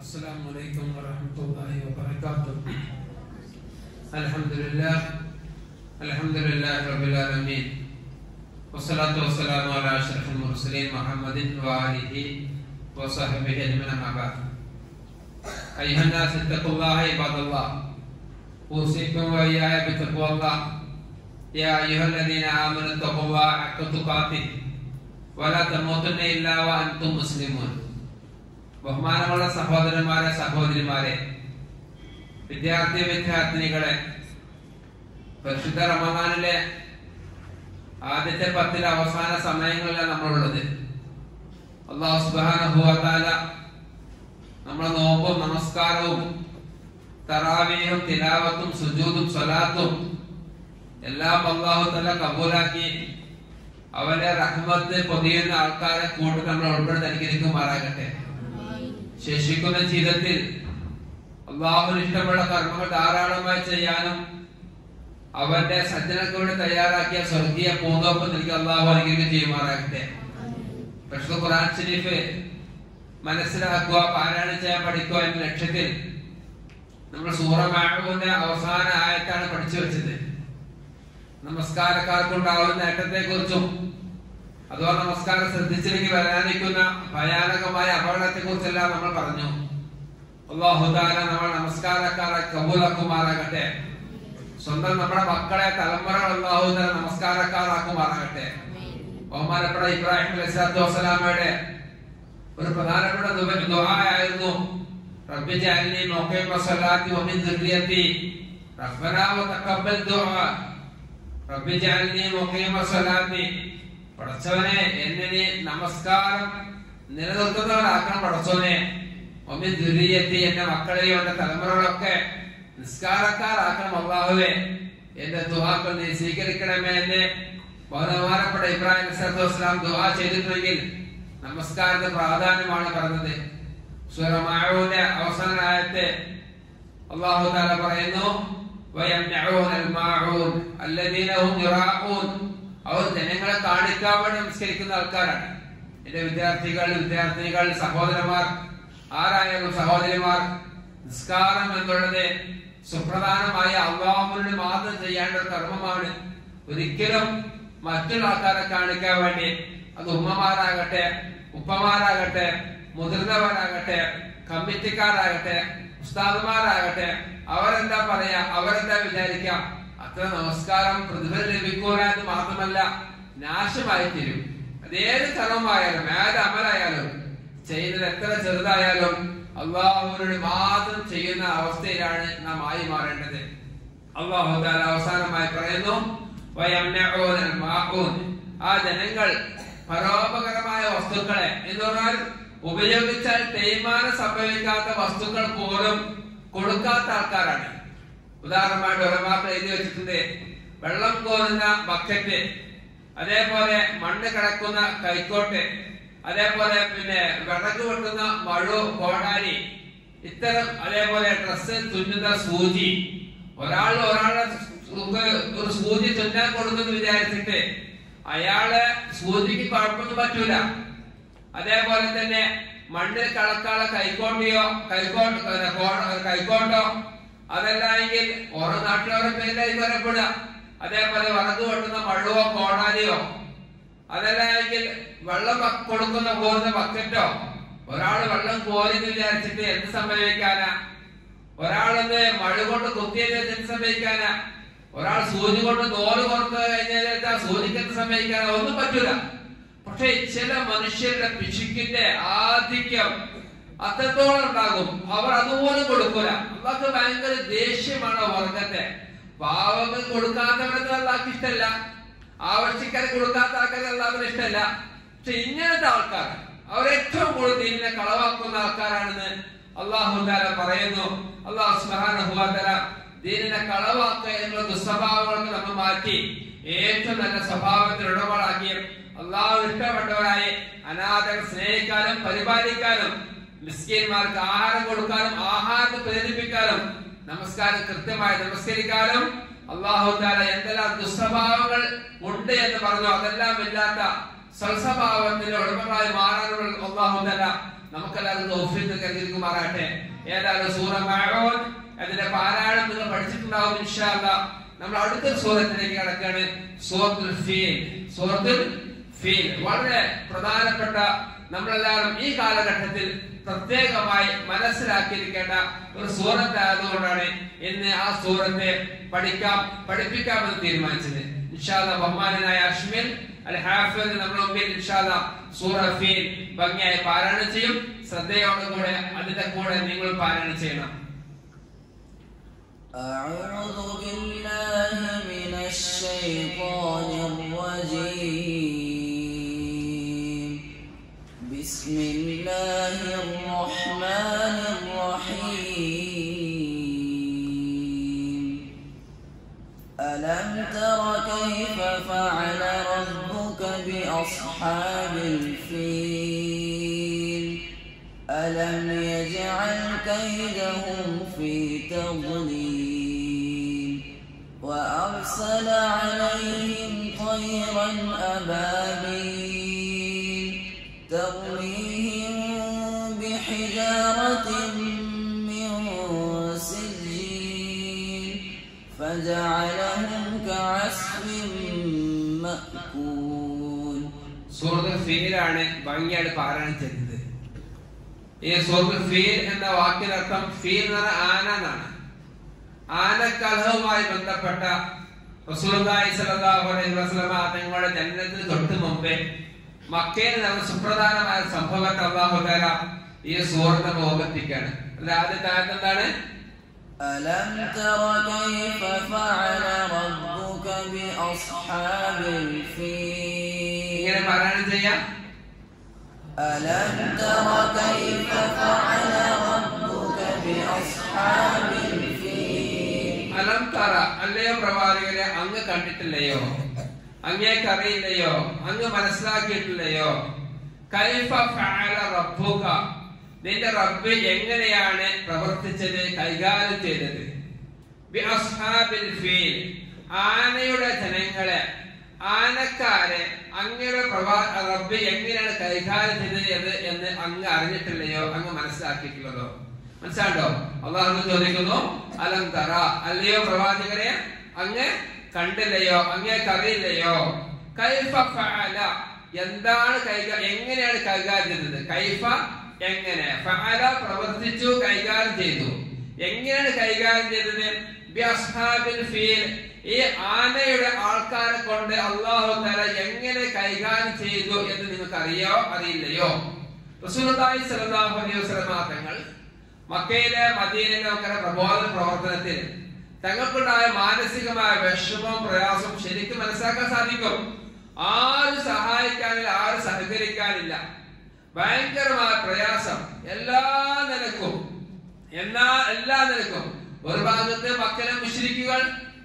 السلام عليكم ورحمة الله وبركاته الحمد لله الحمد لله رب العالمين والصلاة والسلام على أشرف المرسلين محمد وآله وصحبه أجمعين أما بعد أيها الناس اتقوا الله عباد الله أوصيكم وإياي بتقوى الله يا أيها الذين آمنوا اتقوا الله حق تقاته ولا تموتن إلا وأنتم مسلمون ബഹുമാനമുള്ള സഹോദരന്മാരെ സഹോദരിമാരെ വിദ്യാർത്ഥി വിദ്യാർത്ഥിനികളെ പരിശുദ്ധ റമദാനിലെ ആദ്യത്തെ പത്തിലെ അവസാന സമയങ്ങളിലാണ് നമ്മളുള്ളത് അള്ളാഹു സുബാനുഭവത്താല നമ്മളെ നോമ്പും നമസ്കാരവും തറാവിയും തിലാവത്തും സുജൂദും സ്വലാത്തും എല്ലാം അള്ളാഹു തല കബൂലാക്കി അവന്റെ റഹ്മത്ത് പൊതിയുന്ന ആൾക്കാരെ കൂട്ടി നമ്മൾ ഉൾപ്പെടുത്തി അനുഗ്രഹിക്കുമാറാകട്ടെ ശേഷിക്കുന്ന ജീവിതത്തിൽ അള്ളാഹുവിന് ഇഷ്ടമുള്ള കർമ്മങ്ങൾ ധാരാളമായി ചെയ്യാനും അവന്റെ സജ്ജനക്ക് വേണ്ടി തയ്യാറാക്കിയ സ്വർഗീയ പൂന്തോപ്പ് നൽകി അള്ളാഹു അനുഗ്രഹം ചെയ്യുമാറാകട്ടെ പക്ഷേ ഖുറാൻ ഷരീഫ് മനസ്സിലാക്കുക പാരായണം ചെയ്യാൻ പഠിക്കുക എന്ന ലക്ഷ്യത്തിൽ നമ്മൾ സൂറമാകുന്ന അവസാന ആയത്താണ് പഠിച്ചു വെച്ചത് നമസ്കാരക്കാർക്കുണ്ടാവുന്ന നേട്ടത്തെ കുറിച്ചും അഥവാ നമസ്കാരം ശ്രദ്ധിച്ചില്ലെങ്കിൽ വരാനിരിക്കുന്ന ഭയാനകമായ അപകടത്തെ കുറിച്ചെല്ലാം നമ്മൾ പറഞ്ഞു അള്ളാഹുദാല നമ്മൾ നമസ്കാരക്കാരെ കബൂലാക്കുമാറാകട്ടെ സ്വന്തം നമ്മുടെ മക്കളെ തലമുറകൾ അള്ളാഹുദാല നമസ്കാരക്കാരാക്കുമാറാകട്ടെ ബഹുമാനപ്പെട്ട ഇബ്രാഹിം അലൈഹിസ്ലാത്തു വസ്സലാമയുടെ ഒരു പ്രധാനപ്പെട്ട ദുആയായിരുന്നു റബ്ബി ജഅൽനി മുഖീമ സ്വലാത്തി വമിൻ ദുർരിയത്തി റബ്ബനാ വതഖബ്ബൽ ദുആ റബ്ബി ജഅൽനി മുഖീമ സ്വലാത്തി പടച്ചവനെ എന്നെ നീ നമസ്കാരം നിലനിർത്തുന്നവരാക്കണം പടച്ചവനെ ഒമ്മി ദുരിയത്തി എന്റെ മക്കളെയും എന്റെ തലമുറകളൊക്കെ നിസ്കാരക്കാരാക്കണം അള്ളാഹുവെ എന്റെ ദുഹാക്കൾ നീ സ്വീകരിക്കണമേ എന്ന് ബഹുമാനപ്പെട്ട ഇബ്രാഹിം വസ്ലാം ദുഹാ ചെയ്തിട്ടുണ്ടെങ്കിൽ നമസ്കാരത്തെ പ്രാധാന്യമാണ് പറഞ്ഞത് സുരമാഴൂന്റെ അവസാന ആയത്തെ അള്ളാഹു താല പറയുന്നു ويمنعون الماعون الذين هم يراءون അവർ ജനങ്ങളെ കാണിക്കാൻ വേണ്ടി നമസ്കരിക്കുന്ന ആൾക്കാരാണ് എന്റെ വിദ്യാർത്ഥികൾ വിദ്യാർത്ഥിനികൾ സഹോദരന്മാർ ആരായാലും സഹോദരിമാർ നിസ്കാരം എന്നുള്ളത് സുപ്രധാനമായ അള്ളാഹുവിനോട് മാത്രം ചെയ്യേണ്ട ഒരു കർമ്മമാണ് ഒരിക്കലും മറ്റുള്ള ആൾക്കാരെ കാണിക്കാൻ വേണ്ടി അത് ഉമ്മമാരാകട്ടെ ഉപ്പമാരാകട്ടെ മുതിർന്നവരാകട്ടെ കമ്മിറ്റിക്കാരാകട്ടെ ഉസ്താദുമാരാകട്ടെ അവരെന്താ പറയാ അവരെന്താ വിചാരിക്കാം അത്ര നമസ്കാരം പ്രതിഫലം ലഭിക്കൂല എന്ന് മാത്രമല്ല നാശമായി തീരും അതേത് കർമ്മമായാലും ഏത് അമലായാലും ചെയ്യുന്നത് എത്ര ചെറുതായാലും അള്ളാഹുവിനോട് മാത്രം ചെയ്യുന്ന അവസ്ഥയിലാണ് നാം ആയി മാറേണ്ടത് അള്ളാഹു അവസാനമായി പറയുന്നു ആ ജനങ്ങൾ പരോപകരമായ വസ്തുക്കളെ എന്ന് പറഞ്ഞാൽ ഉപയോഗിച്ചാൽ തേയ്മാനം സംഭവിക്കാത്ത വസ്തുക്കൾ പോലും കൊടുക്കാത്ത ആൾക്കാരാണ് ഉദാഹരണമായിട്ട് ഒരമാക്കൾ എഴുതി വെച്ചിട്ടുണ്ട് വെള്ളം കോരുന്ന ബക്കറ്റ് അതേപോലെ മണ്ണ് കിടക്കുന്ന കൈക്കോട്ട് അതേപോലെ പിന്നെ വിറക് വെട്ടുന്ന മഴു കോടാലി ഇത്തരം അതേപോലെ ഡ്രസ്സ് തുന്നുന്ന സൂചി ഒരാൾ ഒരാളെ ഒരു സൂചി തുന്നാൻ കൊടുക്കുന്നു വിചാരിച്ചിട്ട് അയാളെ സൂചിക്ക് കുഴപ്പമൊന്നും പറ്റൂല അതേപോലെ തന്നെ മണ്ണിൽ കളക്കാളെ കൈക്കോട്ടിയോ കൈക്കോട്ട് കൈക്കോട്ടോ അതല്ലെങ്കിൽ ഓരോ നാട്ടിലോരോ പേരിലായിരിക്കും അറിയപ്പെടുക അതേപോലെ വറക് വെട്ടുന്ന മഴുവോ കോടാലിയോ അതല്ലെങ്കിൽ വെള്ളം കൊടുക്കുന്ന കോരുന്ന ബക്കറ്റോ ഒരാൾ വെള്ളം കോരിന്ന് വിചാരിച്ചിട്ട് എന്ത് സംഭവിക്കാനാ ഒരാളൊന്ന് മഴ കൊണ്ട് കുത്തിയത് എന്ത് സംഭവിക്കാനാ ഒരാൾ സൂചി കൊണ്ട് തോല് കൊടുത്ത് കഴിഞ്ഞാൽ സൂചിക്ക് എന്ത് സംഭവിക്കാനാ ഒന്നും പറ്റൂല പക്ഷെ ചില മനുഷ്യരുടെ പിശുക്കിന്റെ ആധിക്യം അത്രത്തോളം ഉണ്ടാകും അവർ അതുപോലും കൊടുക്കൂല അള്ളാഹ് ഭയങ്കര ദേഷ്യമാണ് വർഗത്തെ പാവങ്ങൾ കൊടുക്കാത്തവർക്ക് അള്ളാഹ് ഇഷ്ടമല്ല ആവശ്യക്കാരെ കൊടുക്കാത്ത ആൾക്കാരെ അള്ളാഹിന് ഇഷ്ടമല്ല പക്ഷെ ഇങ്ങനത്തെ ആൾക്കാർ അവർ ഏറ്റവും കൂടുതൽ ദീനിനെ കളവാക്കുന്ന ആൾക്കാരാണെന്ന് അള്ളാഹു പറയുന്നു അള്ളാഹു സുബാന ദീനിനെ കളവാക്കുക എന്നുള്ള ദുസ്വഭാവങ്ങൾക്ക് നമ്മൾ മാറ്റി ഏറ്റവും നല്ല സ്വഭാവത്തിൽ ഉടമകളാക്കി അള്ളാഹു ഇഷ്ടപ്പെട്ടവരായി അനാഥർ സ്നേഹിക്കാനും പരിപാലിക്കാനും മിസ്കിന്മാർക്ക് ആഹാരം കൊടുക്കാനും ആഹാരം പ്രേരിപ്പിക്കാനും നമസ്കാരം കൃത്യമായി നമസ്കരിക്കാനും അള്ളാഹു താല എന്തെല്ലാം ദുസ്വഭാവങ്ങൾ ഉണ്ട് എന്ന് പറഞ്ഞു അതെല്ലാം ഇല്ലാത്ത സൽസ്വഭാവത്തിന്റെ ഉടമകളായി മാറാനുള്ള അള്ളാഹു താല നമുക്കെല്ലാവരും തോഫിക്ക് കരുതിരിക്കുമാറാട്ടെ ഏതായാലും സൂറ മഅഊൻ അതിന്റെ പാരായണം നിങ്ങൾ പഠിച്ചിട്ടുണ്ടാവും ഇൻഷാ അല്ലാ നമ്മൾ അടുത്ത സൂറത്തിലേക്ക് കടക്കാണ് സൂറത്തുൽ ഫീൽ സൂറത്തുൽ ഫീൽ വളരെ പ്രധാനപ്പെട്ട നമ്മളെല്ലാവരും ഈ കാലഘട്ടത്തിൽ പ്രത്യേകമായി മനസ്സിലാക്കിയിരിക്കേണ്ട ഒരു സൂറത്ത് ആയതുകൊണ്ടാണ് ഇന്ന് ആ സൂറത്തെ പഠിക്കാം പഠിപ്പിക്കാമെന്ന് തീരുമാനിച്ചത് ഇൻഷാല്ല ബഹുമാനായ അഷ്മിൽ അൽ ഹാഫിദ് നമ്മുടെ മുമ്പിൽ ഇൻഷാല്ല സൂറ ഫീൽ ഭംഗിയായി പാരായണം ചെയ്യും ശ്രദ്ധയോടുകൂടെ അതിന്റെ കൂടെ നിങ്ങൾ പാരായണം ചെയ്യണം أعوذ بالله من الشيطان الرجيم بسم الله الرحمن الرحيم ألم تر كيف فعل ربك بأصحاب الفيل ألم يجعل كيدهم في تضليل وأرسل عليهم طيرا أبابيل ترميهم بحجارة من سجيل فجعلهم كعصف مأكول സൂറത്തുൽ ഫീലാണ് ഭംഗിയായിട്ട് പാരായണം ചെയ്തത് ഈ സൂറത്തുൽ ഫീൽ എന്ന വാക്കിനർത്ഥം ഫീൽ എന്ന് പറഞ്ഞാൽ ആന എന്നാണ് ആനക്കലഹവുമായി ബന്ധപ്പെട്ട റസൂലുള്ളാഹി സ്വല്ലല്ലാഹു അലൈഹി വസല്ലമ തങ്ങളുടെ ജനനത്തിന് തൊട്ട് മുമ്പേ മക്കയിൽ നടന്ന സുപ്രധാനമായ സംഭവത്തെ അള്ളാഹു തആല ഈ സൂറത്തെ ഓർമ്മിപ്പിക്കുകയാണ് അതിൽ ആദ്യത്തെ ആയത്ത് എന്താണ് ألم تر كيف فعل ربك بأصحاب الفيل ഇങ്ങനെ പാരായണം ചെയ്യാം ألم تر كيف فعل ربك بأصحاب الفيل അലം തറ അല്ലയോ പ്രവാചകരെ അങ്ങ് കണ്ടിട്ടില്ലയോ അങ്ങേക്ക് അറിയില്ലയോ അങ്ങ് മനസ്സിലാക്കിയിട്ടില്ലയോ കൈഫ ഫഅല റബ്ബുക നിന്റെ റബ്ബ് എങ്ങനെയാണ് പ്രവർത്തിച്ചത് കൈകാര്യം ചെയ്തത് ബി അസ്ഹാബിൽ ഫീൽ ആനയുടെ ജനങ്ങളെ ആനക്കാരെ അങ്ങയുടെ പ്രവാ റബ്ബ് എങ്ങനെയാണ് കൈകാര്യം ചെയ്തത് എന്ന് എന്ന് അങ്ങ് അറിഞ്ഞിട്ടില്ലയോ അങ്ങ് മനസ്സിലാക്കിയിട്ടുള്ളതോ മനസ്സിലാണ്ടോ അള്ളാഹു ചോദിക്കുന്നു അലം തറ അല്ലയോ പ്രവാചകരെ അങ്ങ് കണ്ടില്ലയോ അങ്ങേക്ക് അറിയില്ലയോ കൈഫ ഫഅല എന്താണ് കൈകാ എങ്ങനെയാണ് കൈകാര്യം ചെയ്തത് കൈഫ എങ്ങനെ ഫഅല പ്രവർത്തിച്ചു കൈകാര്യം ചെയ്തു എങ്ങനെയാണ് കൈകാര്യം ചെയ്തത് ബി അസ്ഹാബിൽ ഫീൽ ഈ ആനയുടെ ആൾക്കാരെ കൊണ്ട് അള്ളാഹു തആല എങ്ങനെ കൈകാര്യം ചെയ്തു എന്ന് നിങ്ങൾക്ക് അറിയോ അറിയില്ലയോ റസൂലുള്ളാഹി സ്വല്ലല്ലാഹു അലൈഹി വസല്ലം തങ്ങൾ മക്കയിലെ മദീനയിലെ ഒക്കെ പ്രബോധന പ്രവർത്തനത്തിൽ തങ്ങൾക്കുണ്ടായ മാനസികമായ വിഷമവും പ്രയാസവും ശരിക്കും മനസ്സിലാക്കാൻ സാധിക്കും ആരും സഹായിക്കാനില്ല ആരും സഹകരിക്കാനില്ല ഭയങ്കരമായ പ്രയാസം എല്ലാ നിലക്കും എന്നാ എല്ലാ നിലക്കും ഒരു ഭാഗത്ത് മക്കളെ മുശ്രിക്കുകൾ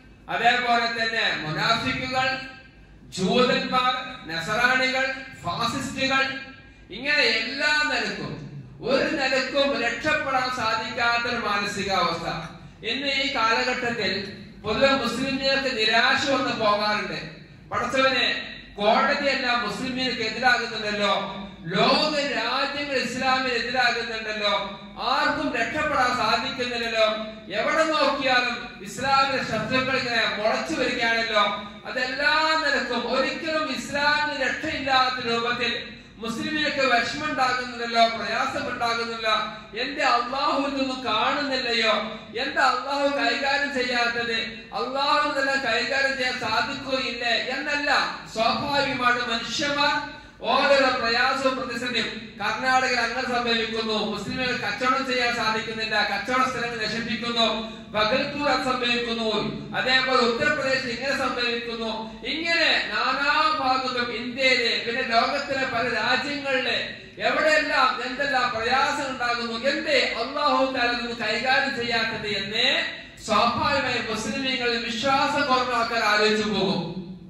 അതേപോലെ തന്നെ മുനാഫിക്കുകൾ ജൂതന്മാർ നസറാണികൾ ഫാസിസ്റ്റുകൾ ഇങ്ങനെ എല്ലാ നിലക്കും ഒരു നിലക്കും രക്ഷപ്പെടാൻ സാധിക്കാത്തൊരു മാനസികാവസ്ഥ ഇന്ന് ഈ കാലഘട്ടത്തിൽ പൊതുവെ മുസ്ലിംകൾക്ക് നിരാശ വന്ന് പോകാറുണ്ട് പടച്ചവനെ കോടതിയെല്ലാം മുസ്ലിമിനൊക്കെ എതിരാകുന്നുണ്ടല്ലോ ലോക രാജ്യങ്ങൾ ഇസ്ലാമിന് എതിരാകുന്നുണ്ടല്ലോ ആർക്കും രക്ഷപ്പെടാൻ സാധിക്കുന്നില്ലല്ലോ എവിടെ നോക്കിയാലും ഇസ്ലാമിന്റെ ശത്രുക്കൾ ഇങ്ങനെ മുളച്ചു വരികയാണല്ലോ അതെല്ലാം നിലക്കും ഒരിക്കലും ഇസ്ലാമിന് രക്ഷയില്ലാത്ത രൂപത്തിൽ മുസ്ലിമിനൊക്കെ വിഷമുണ്ടാകുന്നില്ലല്ലോ പ്രയാസമുണ്ടാകുന്നില്ല എന്റെ അള്ളാഹു ഇതൊന്നും കാണുന്നില്ലയോ എന്റെ അള്ളാഹു കൈകാര്യം ചെയ്യാത്തത് അള്ളാഹു തന്നെ കൈകാര്യം ചെയ്യാൻ സാധിക്കുകയില്ലേ എന്നല്ല സ്വാഭാവികമായിട്ട് മനുഷ്യന്മാർ ഓരോരോ പ്രയാസവും പ്രതിസന്ധിയും കർണാടകയിൽ അങ്ങനെ സംഭവിക്കുന്നു മുസ്ലിമുകൾ കച്ചവടം ചെയ്യാൻ സാധിക്കുന്നില്ല കച്ചവട സ്ഥലങ്ങൾ നശിപ്പിക്കുന്നു ബഗൽപൂർ അത് സംഭവിക്കുന്നു അതേപോലെ ഉത്തർപ്രദേശിൽ ഇങ്ങനെ സംഭവിക്കുന്നു ഇങ്ങനെ നാനാഭാഗത്തും ഇന്ത്യയിലെ പിന്നെ ലോകത്തിലെ പല രാജ്യങ്ങളിലെ എവിടെയെല്ലാം എന്തെല്ലാം പ്രയാസം ഉണ്ടാകുന്നു എന്തേ അള്ളാഹു താലൊന്നും കൈകാര്യം ചെയ്യാത്തത് എന്ന് സ്വാഭാവികമായി മുസ്ലിമീങ്ങളിൽ വിശ്വാസപൂർണ്ണമാക്കാൻ ആലോചിച്ചു പോകും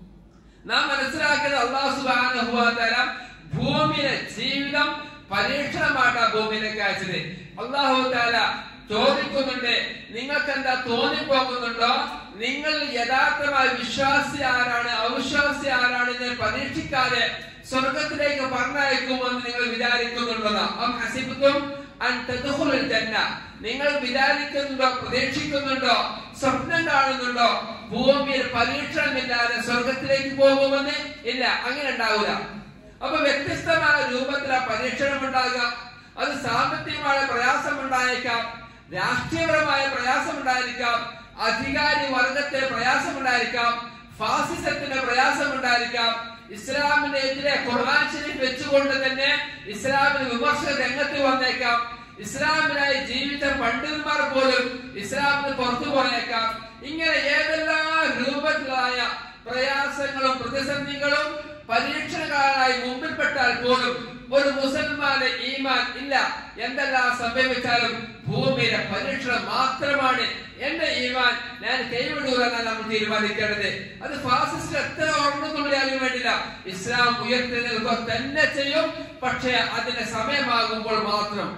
നാം മനസ്സിലാക്കുന്നത് അള്ളാഹു സുബാനുഭവത്തല ഭൂമിയിലെ ജീവിതം പരീക്ഷണമായിട്ടാ ഭൂമിയിലേക്ക് അയച്ചത് അള്ളാഹു താല ചോദിക്കുന്നുണ്ട് നിങ്ങൾക്ക് എന്താ തോന്നിപ്പോകുന്നുണ്ടോ നിങ്ങൾ യഥാർത്ഥമായ വിശ്വാസി ആരാണ് അവിശ്വാസി ആരാണ് എന്ന് പരീക്ഷിക്കാതെ സ്വർഗത്തിലേക്ക് പറഞ്ഞയക്കുമെന്ന് നിങ്ങൾ വിചാരിക്കുന്നുണ്ടോ അം ഹസിബത്തും അൻ തദ്ഖുലുൽ ജന്ന നിങ്ങൾ വിചാരിക്കുന്നുണ്ടോ പ്രതീക്ഷിക്കുന്നുണ്ടോ സ്വപ്നം കാണുന്നുണ്ടോ ഭൂമിയിൽ പരീക്ഷണമില്ലാതെ സ്വർഗത്തിലേക്ക് പോകുമെന്ന് ഇല്ല അങ്ങനെ ഉണ്ടാവില്ല അപ്പൊ വ്യത്യസ്തമായ രൂപത്തിൽ ആ പരീക്ഷണം ഉണ്ടാകുക അത് സാമ്പത്തികമായ പ്രയാസം ഉണ്ടായേക്കാം രാഷ്ട്രീയപരമായ പ്രയാസം ഉണ്ടായിരിക്കാം അധികാരി വർഗത്തെ പ്രയാസം ഉണ്ടായിരിക്കാം ഫാസിസത്തിന്റെ പ്രയാസം ഉണ്ടായിരിക്കാം ഇസ്ലാമിന്റെ എതിരെ ഖുർആൻ ശരീഫ് വെച്ചുകൊണ്ട് തന്നെ ഇസ്ലാമിന് വിമർശന രംഗത്ത് വന്നേക്കാം ഇസ്ലാമിനായി ജീവിച്ച പണ്ഡിതന്മാർ പോലും ഇസ്ലാമിന് പുറത്തു പോയേക്കാം ഇങ്ങനെ ഏതെല്ലാം രൂപത്തിലായ പ്രയാസങ്ങളും പ്രതിസന്ധികളും പരീക്ഷണങ്ങളായി മുമ്പിൽപ്പെട്ടാൽ പോലും ഒരു മുസൽമാന്റെ ഈമാൻ ഇല്ല എന്തെല്ലാം സംഭവിച്ചാലും ഭൂമിയിലെ പരീക്ഷണം മാത്രമാണ് എന്റെ ഈമാൻ ഞാൻ കൈവിടൂല എന്നാണ് നമ്മൾ തീരുമാനിക്കേണ്ടത് അത് ഫാസിസ്റ്റ് എത്ര ഓർമ്മത്തുള്ളിയാലും വേണ്ടില്ല ഇസ്ലാം ഉയർത്തി നിൽക്കുക തന്നെ ചെയ്യും പക്ഷേ അതിന്റെ സമയമാകുമ്പോൾ മാത്രം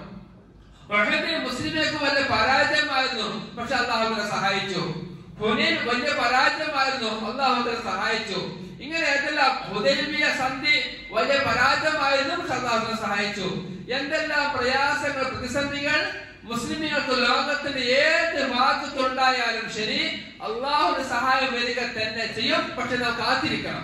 ഉഹദിൽ മുസ്ലിമേക്ക് വലിയ പരാജയമായിരുന്നു പക്ഷെ അള്ളാഹുവിനെ സഹായിച്ചു ഹുനൈൻ വലിയ പരാജയമായിരുന്നു അള്ളാഹുവിനെ സഹായിച്ചു ഇങ്ങനെ ഏതെല്ലാം ഹുദൈബിയ സന്ധി വലിയ പരാജയമായിരുന്നു പക്ഷെ അള്ളാഹുവിനെ സഹായിച്ചു എന്തെല്ലാം പ്രയാസങ്ങൾ പ്രതിസന്ധികൾ മുസ്ലിമുകൾക്ക് ലോകത്തിന്റെ ഏത് ഭാഗത്തുണ്ടായാലും ശരി അള്ളാഹുവിന്റെ സഹായം വരിക തന്നെ ചെയ്യും പക്ഷെ നാം കാത്തിരിക്കണം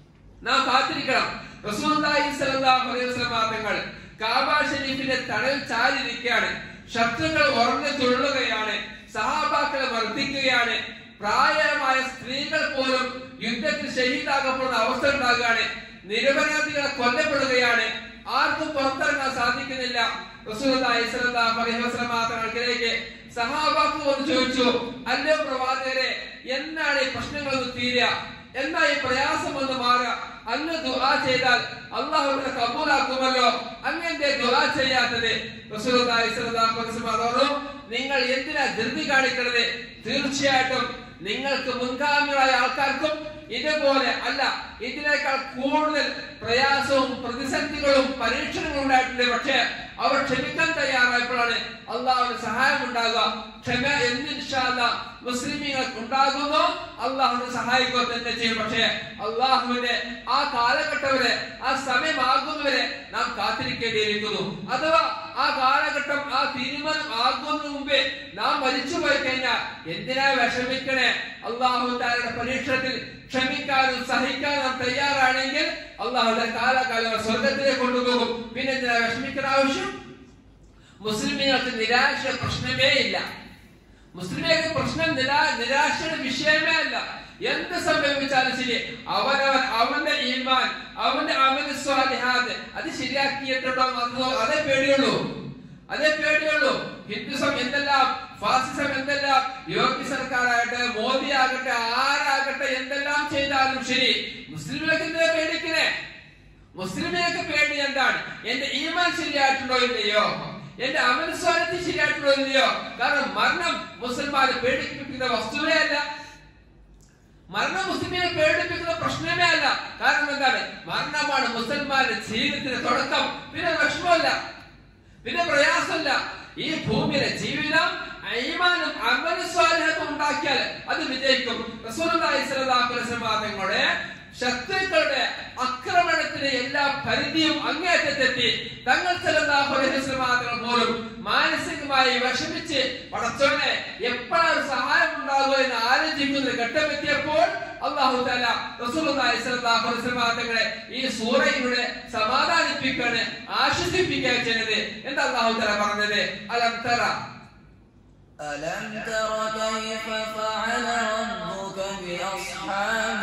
നാം കാത്തിരിക്കണം റസൂലുള്ളാഹി സ്വല്ലല്ലാഹു അലൈഹി വസല്ലം തങ്ങൾ കാബ ഷരീഫിന്റെ തണൽ ചാരിയിരിക്കുകയാണ് ശത്രുക്കൾ ഉറഞ്ഞു തുള്ളുകയാണ് സഹാബാക്കളെ വർദ്ധിക്കുകയാണ് പ്രായമായ സ്ത്രീകൾ പോലും യുദ്ധത്തിൽ ഷഹീദാകപ്പെടുന്ന അവസ്ഥ ഉണ്ടാകുകയാണ് നിരപരാധികളെ കൊല്ലപ്പെടുകയാണ് ആർക്കും പുറത്തിറങ്ങാൻ സാധിക്കുന്നില്ല റസൂലുള്ളാഹി സ്വല്ലല്ലാഹു അലൈഹി വസല്ലം തങ്ങൾക്കിലേക്ക് സഹാബാക്കൾ വന്ന് ചോദിച്ചു അല്ലോ പ്രവാചകരെ എന്നാണ് ഈ പ്രശ്നങ്ങളൊന്ന് തീരുക എന്നാ ഈ പ്രയാസം ഒന്ന് മാറുക അങ്ങ് ദുആ ചെയ്താൽ അള്ളാഹുവിനെ കബൂലാക്കുമല്ലോ അങ്ങന്റെ ദുആ ചെയ്യാത്തത് റസൂലുള്ളാഹി സ്വല്ലല്ലാഹു അലൈഹി വസല്ലം പറഞ്ഞു നിങ്ങൾ എന്തിനാ ധൃതി കാണിക്കുന്നത് തീർച്ചയായിട്ടും നിങ്ങൾക്ക് മുൻഗാമികളായ ആൾക്കാർക്കും ഇതുപോലെ അല്ല ഇതിനേക്കാൾ കൂടുതൽ പ്രയാസവും പ്രതിസന്ധികളും പരീക്ഷണങ്ങളും ഉണ്ടായിട്ടുണ്ട് പക്ഷേ അവർ ക്ഷമിക്കാൻ തയ്യാറായപ്പോഴാണ് അള്ളാഹുവിന് സഹായം ഉണ്ടാകുക ക്ഷമ എന്തിൻഷാല്ല മുസ്ലിമീങ്ങൾക്ക് ഉണ്ടാകുന്നു അള്ളാഹുവിനെ സഹായിക്കുക തന്നെ ചെയ്യും പക്ഷേ അള്ളാഹുവിന്റെ ആ കാലഘട്ടം വരെ ആ സമയമാകുന്നവരെ നാം കാത്തിരിക്കേണ്ടിയിരിക്കുന്നു അഥവാ ആ കാലഘട്ടം ആ തീരുമാനം ആകുന്നതിന് മുമ്പേ നാം മരിച്ചു പോയി കഴിഞ്ഞാൽ എന്തിനാ വിഷമിക്കണേ അള്ളാഹു താരുടെ പരീക്ഷണത്തിൽ ക്ഷമിക്കാനും സഹിക്കാനും നാം തയ്യാറാണെങ്കിൽ അള്ളാഹുന്റെ കാലകാലം സ്വർഗത്തിലേക്ക് കൊണ്ടുപോകും പിന്നെ എന്തിനാ വിഷമിക്കുന്ന ആവശ്യം മുസ്ലിമീങ്ങൾക്ക് നിരാശ പ്രശ്നമേ ഇല്ല മുസ്ലിമേക്ക് പ്രശ്നം നിരാ നിരാശയുടെ വിഷയമേ അല്ല എന്ത് സംഭവിച്ചാലും ശരി അവനവൻ അവന്റെ ഈമാൻ അവന്റെ അമൽ സ്വാലിഹാദ് അത് ശരിയാക്കിയിട്ടുണ്ടോ എന്നോ അതേ പേടിയുള്ളൂ അതേ പേടിയുള്ളൂ ഹിന്ദുസം എന്തെല്ലാം ഫാസിസം എന്തെല്ലാം യോഗി സർക്കാരാകട്ടെ മോദി ആകട്ടെ ആരാകട്ടെ എന്തെല്ലാം ചെയ്താലും ശരി മുസ്ലിമിലേക്ക് എന്തിനാ പേടിക്കണേ മുസ്ലിമിലേക്ക് പേടി എന്താണ് എന്റെ ഈമാൻ ശരിയായിട്ടുണ്ടോ ഇല്ലയോ എന്റെ അമൽസ്വാരത്തിൽ ശരിയായിട്ടുണ്ടോ ഇല്ലയോ കാരണം മരണം മുസൽമാനെ പേടിപ്പിക്കുന്ന വസ്തുവേ അല്ല മരണം മുസ്ലിമിനെ പേടിപ്പിക്കുന്ന പ്രശ്നമേ അല്ല കാരണം എന്താണ് മരണമാണ് മുസൽമാന്റെ ജീവിതത്തിന്റെ തുടക്കം പിന്നെ വിഷമമല്ല പിന്നെ പ്രയാസമില്ല ഈ ഭൂമിയിലെ ജീവിതം ഈമാനും അമലസ്വാലഹത്തും ഉണ്ടാക്കിയാൽ അത് വിജയിക്കും റസൂലുള്ളാഹി സ്വല്ലല്ലാഹു അലൈഹി വസല്ലം തങ്ങളുടെ ശത്രുക്കളുടെ ആക്രമണത്തിന് എല്ലാ പരിധിയും അങ്ങേറ്റത്തെത്തി തങ്ങൾ സല്ലല്ലാഹു അലൈഹി വസല്ലം തങ്ങൾ പോലും മാനസികമായി വിഷമിച്ച് പടച്ചോനെ എപ്പോഴാണ് സഹായം ഉണ്ടാകുക എന്ന് ആലോചിക്കുന്ന ഘട്ടമെത്തിയപ്പോൾ അള്ളാഹു താല റസൂലുള്ളാഹി സ്വല്ലല്ലാഹു അലൈഹി വസല്ലം തങ്ങളെ ഈ സൂറയിലൂടെ സമാധാനിപ്പിക്കാണ് ആശ്വസിപ്പിക്കുകയാണ് ചെയ്യുന്നത് എന്താ അള്ളാഹു താല പറഞ്ഞത് അലം തറ ألم تر كيف فعل ربك بأصحاب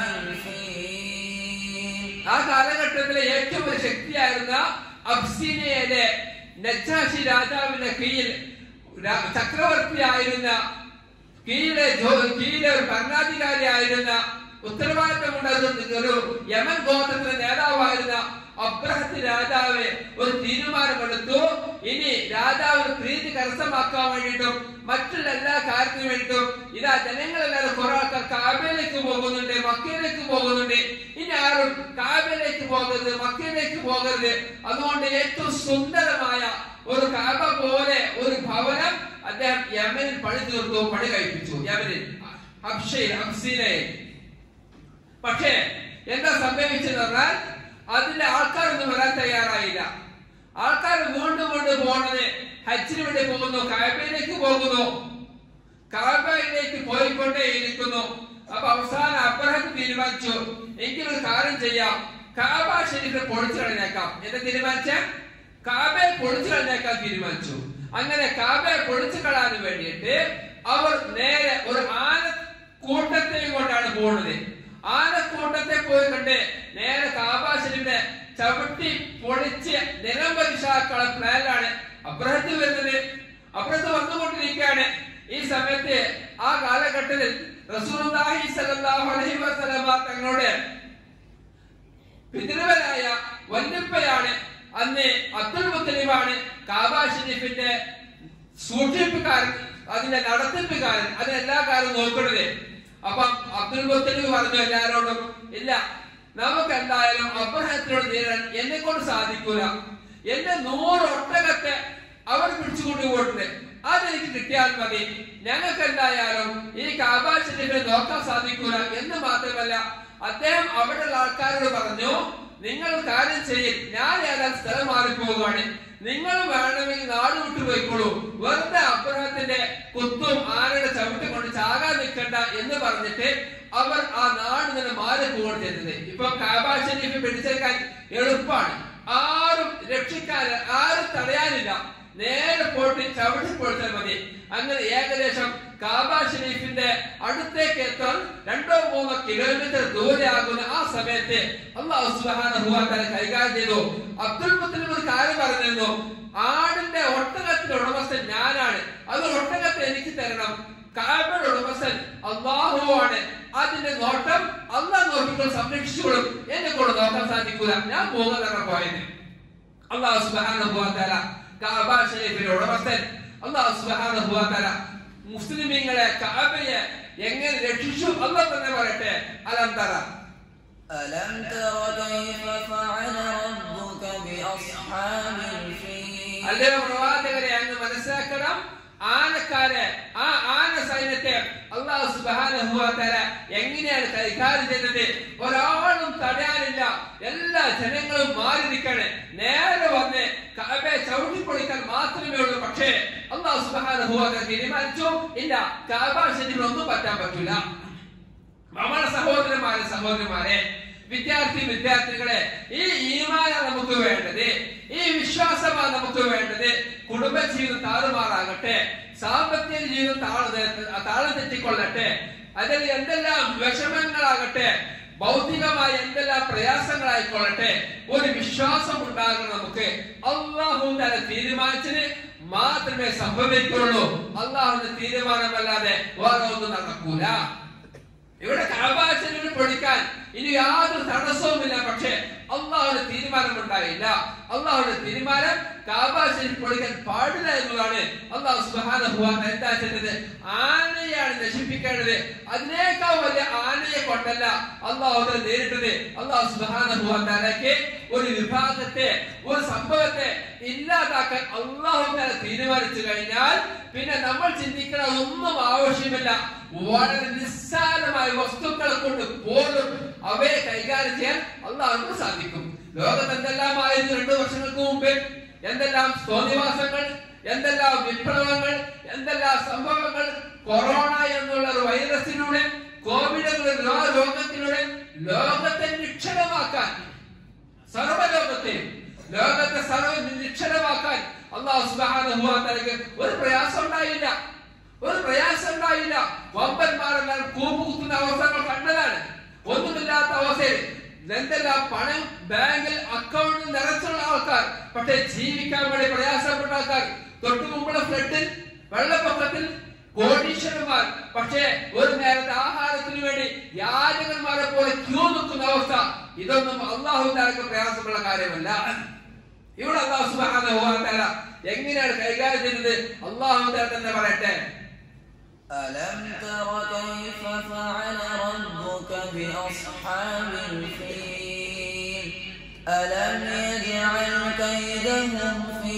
الفيل ആ കാലഘട്ടത്തിലെ ഏറ്റവും വലിയ ശക്തിയായിരുന്ന അബ്സീനിയയിലെ നജാഷി രാജാവിന്റെ കീഴിൽ രാ- ചക്രവർത്തിയായിരുന്ന കീഴിലെ ജോ- കീഴിലെ ഒരു ഭരണാധികാരിയായിരുന്ന ഉത്തരവാദിത്തമുണ്ടായിരുന്ന ഒരു യമൻ ഗോത്രത്തിലെ നേതാവായിരുന്ന അബ്രഹത്ത് രാജാവ് ഒരു തീരുമാനമെടുത്തു ഇനി രാജാവിന് പ്രീതി കരസ്ഥമാക്കാൻ വേണ്ടിയിട്ടും മറ്റുള്ള എല്ലാ കാര്യത്തിനും വേണ്ടിയിട്ടും ഇതാ ജനങ്ങളെല്ലാവരും കുറെ ആൾക്കാർ കാബയിലേക്ക് പോകുന്നുണ്ട് മക്കയിലേക്ക് പോകുന്നുണ്ട് ഇനി ആരും കാബയിലേക്ക് പോകരുത് മക്കയിലേക്ക് പോകരുത് അതുകൊണ്ട് ഏറ്റവും സുന്ദരമായ ഒരു കാബ പോലെ ഒരു ഭവനം അദ്ദേഹം യമനിൽ പണി തീർത്തു പണി കഴിപ്പിച്ചു യമനിൽ ഹബ്ഷയിൽ ഹബ്സീനയിൽ പക്ഷേ എന്താ സംഭവിച്ചെന്ന് പറഞ്ഞാൽ അതിന്റെ ആൾക്കാരൊന്നും വരാൻ തയ്യാറായില്ല ആൾക്കാർ വീണ്ടും വീണ്ടും പോകുന്നത് ഹജ്ജിന് വേണ്ടി പോകുന്നു കായബയിലേക്ക് പോകുന്നു കാബയിലേക്ക് പോയിക്കൊണ്ടേയിരിക്കുന്നു അപ്പൊ അവസാനം അബ്രഹം തീരുമാനിച്ചു എങ്കിലൊരു കാര്യം ചെയ്യാം കാബ ശരീരം പൊളിച്ചു കളഞ്ഞേക്കാം എന്ന് തീരുമാനിച്ച കാബയെ പൊളിച്ചു കളഞ്ഞേക്കാൻ തീരുമാനിച്ചു അങ്ങനെ കാബയെ പൊളിച്ചു കളയാൻ വേണ്ടിയിട്ട് അവർ നേരെ ഒരു ആന കൂട്ടത്തെയും കൊണ്ടാണ് പോകുന്നത് ആനക്കൂട്ടത്തെ പോയി കണ്ട് നേരെ കാബ ശരീരത്തെ ചവിട്ടി പൊളിച്ച് നിലം പരിശാക്കള പ്ലാനിലാണ് അബ്രഹത്ത് വരുന്നത് അബ്രഹത്ത് വന്നുകൊണ്ടിരിക്കുകയാണ് ഈ സമയത്ത് ആ കാലഘട്ടത്തിൽ റസൂലുള്ളാഹി സ്വല്ലല്ലാഹു അലൈഹി വസല്ലമ തങ്ങളുടെ പിതൃവനായ വല്യപ്പയാണ് അന്ന് അബ്ദുൽ മുത്തലിബാണ് കാബ ഷരീഫിന്റെ സൂക്ഷിപ്പുകാരൻ അതിന്റെ നടത്തിപ്പുകാരൻ അതിന് എല്ലാ കാര്യവും നോക്കുന്നത് അപ്പം അബ്ദുൽ മുത്തലിബ് പറഞ്ഞു എല്ലാരോടും ഇല്ല നമുക്ക് എന്തായാലും അബ്രഹത്തിനോട് നേരിടാൻ എന്നെ കൊണ്ട് സാധിക്കൂല എന്റെ നൂറ് ഒട്ടകത്തെ അവർ പിടിച്ചുകൊണ്ട് പോയിട്ടുണ്ട് അതെനിക്ക് കിട്ടിയാൽ മതി ഞങ്ങൾക്ക് എന്തായാലും ഈ കാബ ഷരീഫിനെ നോക്കാൻ സാധിക്കൂല എന്ന് മാത്രമല്ല അദ്ദേഹം അവിടെയുള്ള ആൾക്കാരോട് പറഞ്ഞു നിങ്ങൾ കാര്യം ചെയ്യും ഞാൻ ഏതായാലും സ്ഥലം മാറിപ്പോവുകയാണ് നിങ്ങൾ വേണമെങ്കിൽ നാട് വിട്ടു പോയിക്കോളൂ വെറുതെ അബ്രഹത്തിന്റെ കുത്തും ആനയുടെ ചവിട്ടി കൊണ്ട് ചാകാൻ നിൽക്കണ്ട എന്ന് പറഞ്ഞിട്ട് അവർ ആ നാട് നിന്ന് മാറി പോവുകയാണ് ചെയ്തത് ഇപ്പൊ കാബ ഷരീഫ് പിടിച്ചെടുക്കാൻ എളുപ്പമാണ് ആരും രക്ഷിക്കാൻ ആരും തടയാനില്ല നേരെ പോയിട്ട് ചവിട്ടി പൊളിച്ചാൽ മതി അങ്ങനെ ഏകദേശം കാബ ഷരീഫിന്റെ അടുത്തേക്ക് എത്താൻ രണ്ടോ മൂന്നോ കിലോമീറ്റർ ദൂരെയാകുന്ന ആ സമയത്ത് അള്ളാഹു സുബ്ഹാനഹു വ തആല കൈകാര്യം ചെയ്തു അബ്ദുൽ മുത്തലിബ് ഒരു കാര്യം പറഞ്ഞിരുന്നു ആടിന്റെ ഒട്ടകത്തിന്റെ ഉടമസ്ഥൻ ഞാനാണ് അത് ഒട്ടകത്തെ എനിക്ക് തരണം കാബയുടെ ഉടമസ്ഥൻ അള്ളാഹുവാണ് അതിന്റെ നോട്ടം അള്ളാഹ് നോക്കിക്കൊണ്ട് സംരക്ഷിച്ചോളും എന്നെ കൊണ്ട് നോക്കാൻ സാധിക്കൂല ഞാൻ പോകുന്നതാണ് പോയത് അള്ളാഹു സുബ്ഹാനഹു വ തആല കാബ ഷരീഫിന്റെ ഉടമസ്ഥൻ അള്ളാഹു സുബ്ഹാനഹു വ തആല മുസ്ലിമീങ്ങളെ കാബയെ എങ്ങനെ രക്ഷിച്ചു അള്ളാഹ് തന്നെ പറയട്ടെ അലം തറ ألم تر كيف فعل ربك بأصحاب الفيل അല്ലയോ പ്രവാചകരെ അങ്ങ് മനസ്സിലാക്കണം ആനക്കാരെ ആ ആന സൈന്യത്തെ അള്ളാഹു സുബ്ഹാനഹു വ തആല എങ്ങനെയാണ് കൈകാര്യം ചെയ്തത് ഒരാളും തടയാനില്ല എല്ലാ ജനങ്ങളും മാറി നിൽക്കണേ നേരെ വന്ന് കഅബയെ ചവിട്ടി പൊളിക്കാൻ മാത്രമേ ഉള്ളൂ പക്ഷേ അള്ളാഹു സുബ്ഹാനഹു വ തആല തീരുമാനിച്ചു ഇല്ല കഅബ ശരീരം ഒന്നും പറ്റാൻ പറ്റൂല നമ്മുടെ സഹോദരന്മാരെ സഹോദരിമാരെ വിദ്യാർത്ഥി വിദ്യാർത്ഥികളെ ഈ ഈമാന നമുക്ക് വേണ്ടത് ഈ വിശ്വാസമാണ് നമുക്ക് വേണ്ടത് കുടുംബ ജീവിതം താറുമാറാകട്ടെ സാമ്പത്തിക ജീവിതം താഴെ താഴെ തെറ്റിക്കൊള്ളട്ടെ അതിൽ എന്തെല്ലാം വിഷമങ്ങളാകട്ടെ ഭൗതികമായ എന്തെല്ലാം പ്രയാസങ്ങളായിക്കൊള്ളട്ടെ ഒരു വിശ്വാസം ഉണ്ടാകണം നമുക്ക് അള്ളാഹു തന്നെ തീരുമാനിച്ചത് മാത്രമേ സംഭവിക്കുള്ളൂ അള്ളാഹുവിന്റെ തീരുമാനമല്ലാതെ വേറെ ഒന്നും നടക്കൂല ഇവിടെ കാബാശനെ പൊടിക്കാൻ ഇനി യാതൊരു തടസ്സവുമില്ല പക്ഷേ അള്ളാഹുടെ തീരുമാനം ഉണ്ടായില്ല അള്ളാഹുടെ തീരുമാനം കാബാശനെ പൊടിക്കാൻ പാടില്ല എന്നതാണ് അള്ളാഹു സുബാന എന്താ ചെയ്തത് ആനയാണ് നശിപ്പിക്കേണ്ടത് അതിനേക്കാൾ വലിയ ആനയെ കൊണ്ടല്ല അള്ളാഹു അത് നേരിട്ടത് അള്ളാഹു സുബാനഹുവാലേക്ക് ഒരു വിഭാഗത്തെ ഒരു സംഭവത്തെ ഇല്ലാതാക്കാൻ അള്ളാഹു തീരുമാനിച്ചു കഴിഞ്ഞാൽ പിന്നെ നമ്മൾ ചിന്തിക്കണ ഒന്നും ആവശ്യമില്ല വളരെ നിസ്സാരമായ വസ്തുക്കളെ കൊണ്ട് പോലും അവയെ കൈകാര്യം ചെയ്യാൻ അള്ളാഹുവിന് സാധിക്കും ലോകത്ത് എന്തെല്ലാമായിരുന്നു രണ്ടു വർഷങ്ങൾക്ക് മുമ്പ് എന്തെല്ലാം തോന്നിവാസങ്ങൾ എന്തെല്ലാം വിപ്ലവങ്ങൾ എന്തെല്ലാം സംഭവങ്ങൾ കൊറോണ എന്നുള്ള ഒരു വൈറസിലൂടെ കോവിഡ് എന്നുള്ള രോഗത്തിലൂടെ ലോകത്തെ നിക്ഷേപമാക്കാൻ സർവലോകത്തെ ലോകത്തെ സർവ നിക്ഷേപമാക്കാൻ അള്ളാഹു സുബ്ഹാനഹു വ തആലക്ക് ഒരു പ്രയാസം ഉണ്ടായില്ല ഒരു പ്രയാസം ഉണ്ടായില്ല വമ്പന്മാരെല്ലാം കൂപ്പുകുത്തുന്ന അവസരങ്ങൾ കണ്ടതാണ് ഒന്നുമില്ലാത്ത അവസ്ഥയിൽ എന്തെല്ലാം പണം ബാങ്കിൽ അക്കൗണ്ടിൽ നിറച്ചുള്ള ആൾക്കാർ പക്ഷേ ജീവിക്കാൻ വേണ്ടി പ്രയാസപ്പെട്ട ആൾക്കാർ തൊട്ടു മുമ്പുള്ള ഫ്ലഡിൽ വെള്ളപ്പൊക്കത്തിൽ കോടീശ്വരന്മാർ പക്ഷേ ഒരു നേരത്തെ ആഹാരത്തിന് വേണ്ടി യാചകന്മാരെ പോലെ ക്യൂ നിൽക്കുന്ന അവസ്ഥ ഇതൊന്നും അള്ളാഹു താലക്ക് പ്രയാസമുള്ള കാര്യമല്ല ഇവിടെ അള്ളാഹു സുബ്ഹാനഹു വ തആല എങ്ങനെയാണ് കൈകാര്യം ചെയ്തത് അള്ളാഹു താല തന്നെ പറയട്ടെ ألم تر كيف فعل ربك بأصحاب الفيل ألم يجعل كيدهم في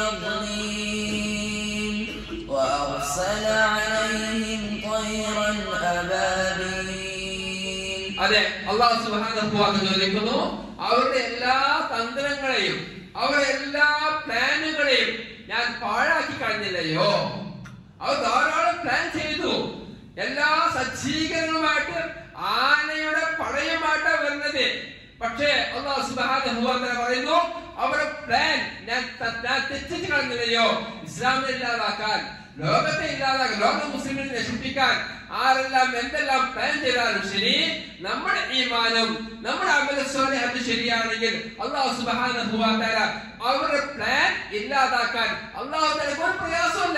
تضليل وأرسل عليهم طيرا أبابيل അതെ അള്ളാഹു സുബ്ഹാനഹു വ തആല ചോദിക്കുന്നു അവരുടെ എല്ലാ തന്ത്രങ്ങളെയും അവരുടെ എല്ലാ പ്ലാനുകളെയും ഞാൻ പാഴാക്കി കളഞ്ഞില്ലയോ അവർ ധാരാളം പ്ലാൻ ചെയ്തു എല്ലാ സജ്ജീകരണവുമായിട്ട് ആനയുടെ പടയുമായിട്ട് വരുന്നത് പക്ഷേ അള്ളാഹു സുബ്ഹാനഹു വ തആല പറയുന്നു അവരുടെ പ്ലാൻ ഞാൻ ത- ഞാൻ തെറ്റിച്ച് കളഞ്ഞില്ലയോ ഇസ്ലാമിനെ ഇല്ലാതാക്കാൻ ലോകത്തെ ഇല്ലാതാക്കാൻ ലോക മുസ്ലിമിനെ നശിപ്പിക്കാൻ ആരെല്ലാം എന്തെല്ലാം പ്ലാൻ ചെയ്താലും ശരി നമ്മുടെ ഈമാനും നമ്മുടെ അമലസ്വാലി അത് ശരിയാണെങ്കിൽ അള്ളാഹു സുബ്ഹാനഹു വ തആല അവരുടെ പ്ലാൻ ഇല്ലാതാക്കാൻ അള്ളാഹു തആലക്ക് ഒരു പ്രയാസമില്ല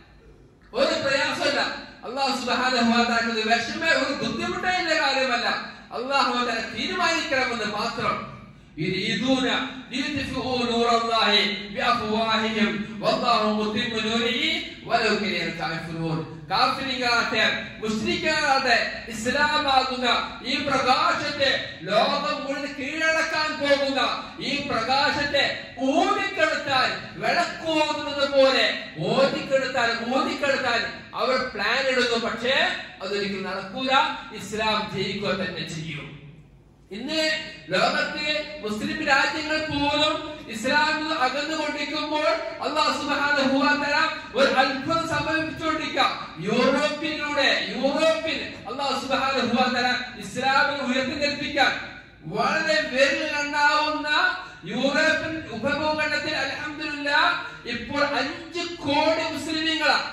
ഒരു പ്രയാസമില്ല അള്ളാഹു സുബ്ഹാനഹു വ തആല ഒരു വിഷമ ഒരു ബുദ്ധിമുട്ടേണ്ട കാര്യമല്ല അള്ളാഹു തആല തീരുമാനിക്കണമെന്ന് മാത്രം يريدون ليطفئوا نور الله بأفواههم والله متم نوره ولو كره الكافرون കാഫിരികളാട്ടെ മുസ്ലിങ്ങളാട്ടെ ഇസ്ലാമാകുന്ന ഈ പ്രകാശത്തെ ലോകം മുഴുവൻ കീഴടക്കാൻ പോകുന്ന ഈ പ്രകാശത്തെ ഊതിക്കെടുത്താൻ വിളക്കോതുന്നത് പോലെ ഓതിക്കെടുത്താൻ ഊതിക്കെടുത്താൻ അവർ പ്ലാൻ ഇടുന്നു പക്ഷേ അതൊരിക്കലും നടക്കൂല ഇസ്ലാം ജയിക്കുക തന്നെ ചെയ്യും ഇന്ന് ലോകത്തെ മുസ്ലിം രാജ്യങ്ങൾ പോലും ഇസ്ലാമിൽ നിന്ന് അകന്നുകൊണ്ടിരിക്കുമ്പോൾ അള്ളാഹു സുബ്ഹാനഹു വ തആല ഒരു അത്ഭുതം സംഭവിച്ചുകൊണ്ടിരിക്കുക യൂറോപ്പിലൂടെ യൂറോപ്പിൽ അള്ളാഹു സുബ്ഹാനഹു വ തആല ഇസ്ലാമിനെ ഉയർത്തിനിൽപ്പിക്കാൻ വളരെ വിരലിലെണ്ണാവുന്ന യൂറോപ്യൻ ഉപഭൂഖണ്ഡത്തിൽ അൽഹംദുലില്ലാ ഇപ്പോൾ അഞ്ച് കോടി മുസ്ലിമീങ്ങളാണ്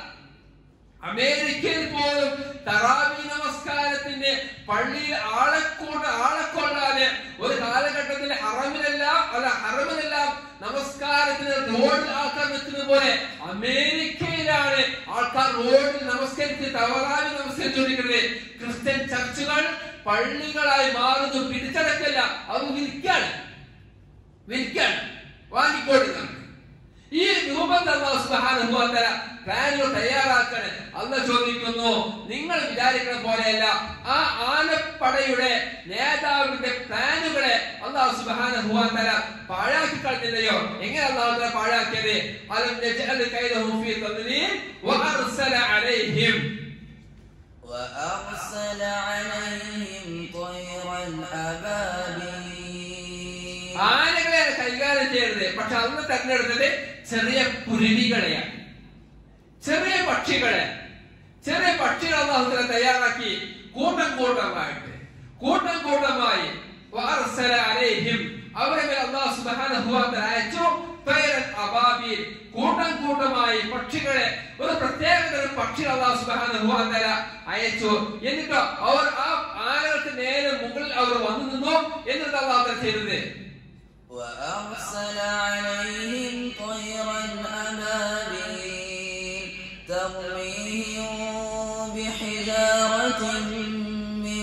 അമേരിക്കയിൽ പോലും തറാവി നമസ്കാരത്തിന്റെ പള്ളിയിൽ ആളെക്കൊണ്ട് ആളെക്കൊള്ളാതെ ഒരു കാലഘട്ടത്തിൽ ഹറമിലെല്ലാം അല്ല ഹറമിലെല്ലാം നമസ്കാരത്തിന് റോഡിൽ ആൾക്കാർ നിൽക്കുന്നത് പോലെ അമേരിക്കയിലാണ് ആൾക്കാർ റോഡിൽ നമസ്കരിച്ച് തവറാവി നമസ്കരിച്ചുകൊണ്ടിരിക്കുന്നത് ക്രിസ്ത്യൻ ചർച്ചുകൾ പള്ളികളായി മാറുന്നു പിടിച്ചടക്കല്ല അത് വിൽക്കാണ് വിൽക്കാണ് വാങ്ങിക്കൊടുക്കണം ഈ രൂപം അള്ളാഹു സുബ്ഹാനഹു വ തആല പ്ലാനുകൾ തയ്യാറാക്കണേ അല്ല ചോദിക്കുന്നു നിങ്ങൾ വിചാരിക്കുന്ന പോലെയല്ല ആ ആനപ്പടയുടെ നേതാവിന്റെ പ്ലാനുകളെ അള്ളാഹു സുബ്ഹാനഹു വ തആല പാഴാക്കി കളഞ്ഞില്ലയോ എങ്ങനെ അള്ളാഹു തആല പാഴാക്കിയത് അലം നജ്അൽ കൈദഹു ഫീ തദ്ലീൽ വഅർസല അലൈഹിം وأرسل عليهم طيرا أبابيل ആനകളെ കൈകാര്യം ചെയ്യരുത് പക്ഷെ അന്ന് തെരഞ്ഞെടുത്തത് ചെറിയ പുരുവികളെയാണ് ചെറിയ പക്ഷികളെ ചെറിയ പക്ഷികൾ അള്ളാഹുത്തല തയ്യാറാക്കി കൂട്ടം കൂട്ടമായിട്ട് കൂട്ടം കൂട്ടമായി വാർസല അലൈഹിം അവരെ മേൽ അള്ളാഹു സുബ്ഹാനഹു വ തആല അയച്ചു തൈറൻ അബാബീൽ കൂട്ടം കൂട്ടമായി പക്ഷികളെ ഒരു പ്രത്യേക തരം പക്ഷികൾ അള്ളാഹു സുബ്ഹാനഹു വ തആല അയച്ചു എന്നിട്ട് അവർ ആ ആനകൾക്ക് നേരെ മുകളിൽ അവർ വന്നു നിന്നു എന്നിട്ട് അള്ളാഹു തആല ചെയ്തത് وأرسل عليهم طيرا أبابيل ترميهم بحجارة من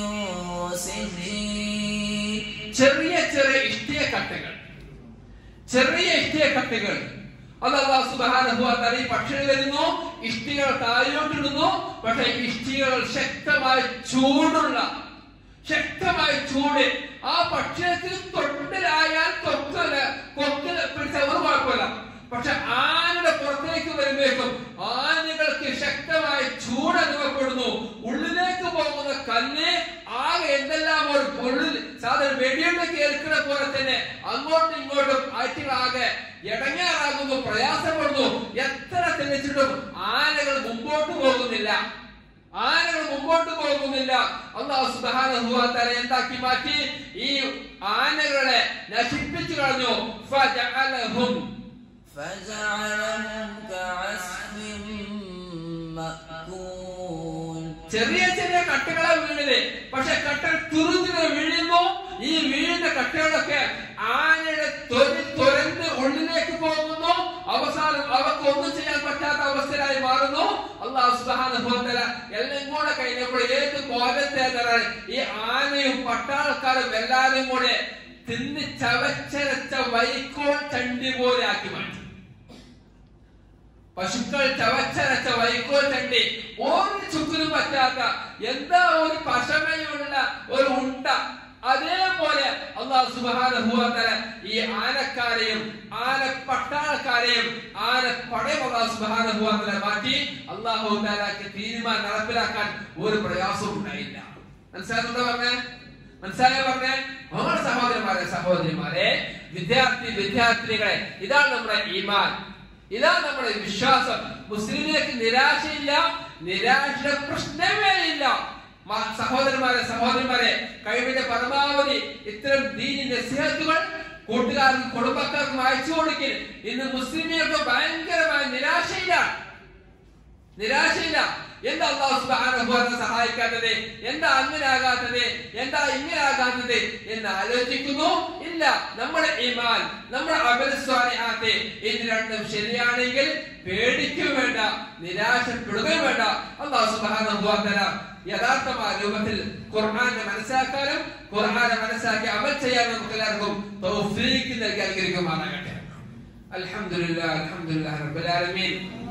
سجيل ചെറിയ ചെറിയ ഇഷ്ടിയ കട്ടകൾ ചെറിയ ഇഷ്ടിയ കട്ടകൾ അത് അള്ളാഹു സുബ്ഹാനഹു വ തആല ഈ പക്ഷികൾ വരുന്നു ഇഷ്ടികൾ താഴോട്ടിടുന്നു പക്ഷേ ഇഷ്ടികൾ ശക്തമായ ചൂടുള്ള ശക്തമായ ചൂട് ആ പക്ഷിക്ക് തൊട്ടിലായാൽ തൊട്ടല കൊക്കിൽ പിടിച്ച ഒരു കുഴപ്പമില്ല പക്ഷെ ആനയുടെ പുറത്തേക്ക് വരുമ്പോഴേക്കും ആനകൾക്ക് ശക്തമായ ചൂട് അനുഭവപ്പെടുന്നു ഉള്ളിലേക്ക് പോകുന്ന കല്ല് ആകെ എന്തെല്ലാം ഒരു ഉള്ളിൽ സാധാരണ വെടിയുണ്ടൊക്കെ ഏൽക്കുന്ന പോലെ തന്നെ അങ്ങോട്ടും ഇങ്ങോട്ടും ആറ്റുകളാകെ ഇടങ്ങാറാകുന്നു പ്രയാസപ്പെടുന്നു എത്ര തെളിച്ചിട്ടും ആനകൾ മുമ്പോട്ട് പോകുന്നില്ല ആനകൾ മുമ്പോട്ട് പോകുന്നില്ല അള്ളാഹു സുബ്ഹാനഹു വ തആല എന്താക്കി മാറ്റി ഈ ആനകളെ നശിപ്പിച്ചു കളഞ്ഞു ഫജഅലഹും فجعلهم كعصف مأكول ചെറിയ ചെറിയ കട്ടകളെ വീഴുന്നത് പക്ഷെ കട്ടകൾ തുറന്നിന് വീഴുന്നു ഈ വീഴുന്ന കട്ടകളൊക്കെ ആനയുടെ തൊലി തുരന്ന് ഉള്ളിലേക്ക് പോകുന്നു അവസാനം അവർക്ക് ഒന്നും ചെയ്യാൻ പറ്റാത്ത അവസ്ഥയിലായി മാറുന്നു അള്ളാഹു സുബ്ഹാനഹു വ തആല എല്ലാം കൂടെ കഴിഞ്ഞപ്പോൾ ഏത് കോലത്തെ ഈ ആനയും പട്ടാളക്കാരും എല്ലാവരും കൂടെ തിന്ന് ചവച്ചരച്ച വൈക്കോൽ ചണ്ടി പോലെ ആക്കി മാറ്റി പശുക്കൾ ചവച്ചരച്ച വൈക്കോൽ ചണ്ടി ഒരു ചുക്കിനും പറ്റാത്ത എന്താ ഒരു പശമയുള്ള ഒരു ഉണ്ട അതേപോലെ അള്ളാഹു സുബ്ഹാനഹു വ തആല ഈ ആനക്കാരെയും ആന പട്ടാളക്കാരെയും ആന പടയും അള്ളാഹു സുബ്ഹാനഹു വ തആല മാറ്റി അള്ളാഹു തആലക്ക് തീരുമാനം നടപ്പിലാക്കാൻ ഒരു പ്രയാസവും ഉണ്ടായില്ല മനസ്സിലാകുന്നുണ്ടോ പറഞ്ഞേ മനസ്സിലായ പറഞ്ഞേ നമ്മുടെ സഹോദരന്മാരെ സഹോദരിമാരെ വിദ്യാർത്ഥി വിദ്യാർത്ഥിനികളെ ഇതാണ് നമ്മുടെ ഈമാൻ ഇതാണ് നമ്മുടെ വിശ്വാസം മുസ്ലിമിലേക്ക് നിരാശയില്ല നിരാശയുടെ പ്രശ്നമേ ഇല്ല മ- സഹോദരന്മാരെ സഹോദരിമാരെ കഴിവിന്റെ പരമാവധി ഇത്തരം ദീനി നസിഹത്തുകൾ കൂട്ടുകാർക്കും കുടുംബക്കാർക്കും അയച്ചു കൊടുക്കൽ ഇന്ന് മുസ്ലിമികൾക്ക് ഭയങ്കരമായ നിരാശയിലാണ് നിരാശയില്ല എന്താ അള്ളാഹു സുബ്ഹാനഹു വ തആല സഹായിക്കാത്തത് എന്താ അങ്ങനെ ആകാത്തത് എന്താ ഇങ്ങനെ ആകാത്തത് എന്ന് ആലോചിക്കുന്നു ഇല്ല നമ്മുടെ ഈമാൻ നമ്മുടെ അമൽ സ്വാലിഹാത്ത് ഇത് രണ്ടും ശരിയാണെങ്കിൽ പേടിക്കും വേണ്ട നിരാശപ്പെടുകയും വേണ്ട അള്ളാഹു സുബ്ഹാനഹു വ തആല യഥാർത്ഥമായ രൂപത്തിൽ ഖുർആനെ മനസ്സിലാക്കാനും ഖുർആനെ മനസ്സിലാക്കി അമൽ ചെയ്യാനും നമുക്ക് എല്ലാവർക്കും തൗഫീഖ് നൽകി അനുഗ്രഹിക്കുമാറാകട്ടെ അൽഹംദുലില്ലാ അൽഹംദുലില്ലാ റബ്ബിൽ ആലമീൻ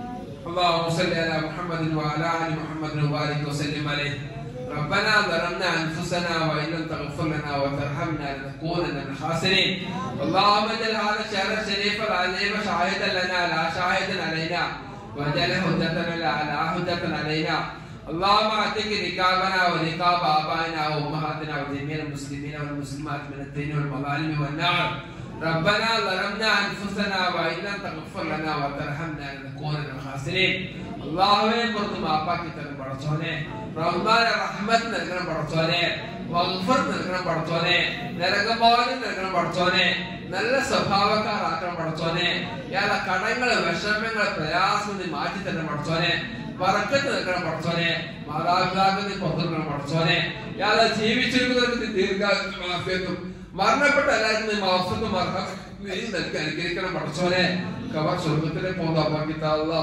اللهم صل على محمد وعلى ال محمد وبارك وسلم عليه ربنا ظلمنا انفسنا وان لم تغفر لنا وترحمنا لنكونن من الخاسرين اللهم اجعل هذا الشهر الشريف العظيم شاهدا لنا لا شاهدا علينا واجعل حجتنا لا لا حجة علينا اللهم اعتق رقابنا ورقاب ابائنا وامهاتنا وجميع المسلمين والمسلمات من الدين والمظالم والنار ربنا ظلمنا انفسنا وان لم تغفر لنا وترحمنا لنكون من الخاسرين അള്ളാഹുവെ പുറത്ത് മാപ്പാക്കി തരണം പടച്ചോനെ റഹ്മാനെ റഹ്മത്ത് നൽകണം പടച്ചോനെ വഗ്ഫർ നൽകണം പടച്ചോനെ നരകബോധം നൽകണം പടച്ചോനെ നല്ല സ്വഭാവക്കാരാക്കണം പടച്ചോനെ ഇയാളെ കടങ്ങള് വിഷമങ്ങള് പ്രയാസം നീ മാറ്റി തരണം പടച്ചോനെ വറക്കത്ത് നൽകണം പടച്ചോനെ മാതാപിതാക്കൾ നീ പുറത്തു നൽകണം പടച്ചോനെ ഇയാളെ ജീവിച്ചിരിക്കുന്നവർക്ക് നീ ദീർഘാഫ്യത്തും മരണപ്പെട്ട എല്ലാവർക്കും നീ മാഫത്തും നീ നൽകി അനുഗ്രഹിക്കണം പടച്ചോനെ കവർ സ്വർഗത്തിലെ പോകുന്ന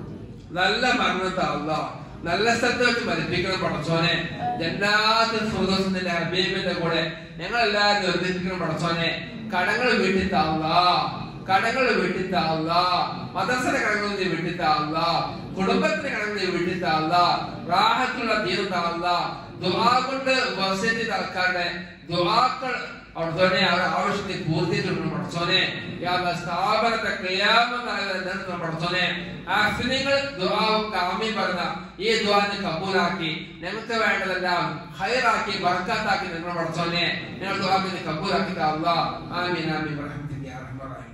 നല്ല മരണത്തെ അല്ല നല്ല സ്ഥലത്ത് വെച്ച് മരിപ്പിക്കണം പടച്ചോനെ ജന്നാത്തിൽ ഫിർദൗസിന്റെ ഹബീബിന്റെ കൂടെ ഞങ്ങൾ എല്ലാവരും നിർദ്ദേശിക്കണം പടച്ചോനെ കടങ്ങൾ വീട്ടിൽ താള്ള കടങ്ങൾ വീട്ടിൽ താള്ള മദർസന കടങ്ങൾ നീ വീട്ടിൽ താള്ള കുടുംബത്തിന്റെ കടങ്ങൾ നീ വീട്ടിൽ താള്ള റാഹത്തുള്ള ദീനം താള്ള ദുആ കൊണ്ട് വസതി ആൾക്കാരുടെ ദുആക്കൾ അവിടുത്തെ ആവശ്യത്തെ പൂർത്തിയിട്ടുണ്ട് പടച്ചോനെ യാതൊരു സ്ഥാപനത്തെ ക്രിയാമെന്ന് പടച്ചോനെ ആക്സിനികൾ ദുആവും കാമി പറഞ്ഞ ഈ ദുആനെ കബൂലാക്കി ഞങ്ങൾക്ക് വേണ്ടതെല്ലാം ഹൈറാക്കി ബർക്കാത്താക്കി നിങ്ങൾ പടച്ചോനെ ഞങ്ങൾ ദുആക്കിനെ കബൂലാക്കി അല്ലാഹ് ആമീൻ ആമീൻ റഹ്മത്തിൻ യാ റഹ്മാൻ റഹീം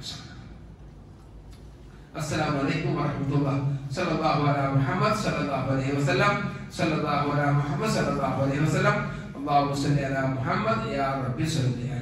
السلام عليكم ورحمة الله صلى الله على محمد صلى الله عليه وسلم صلى الله على محمد صلى الله عليه وسلم اللهم صل على محمد يا رب صل على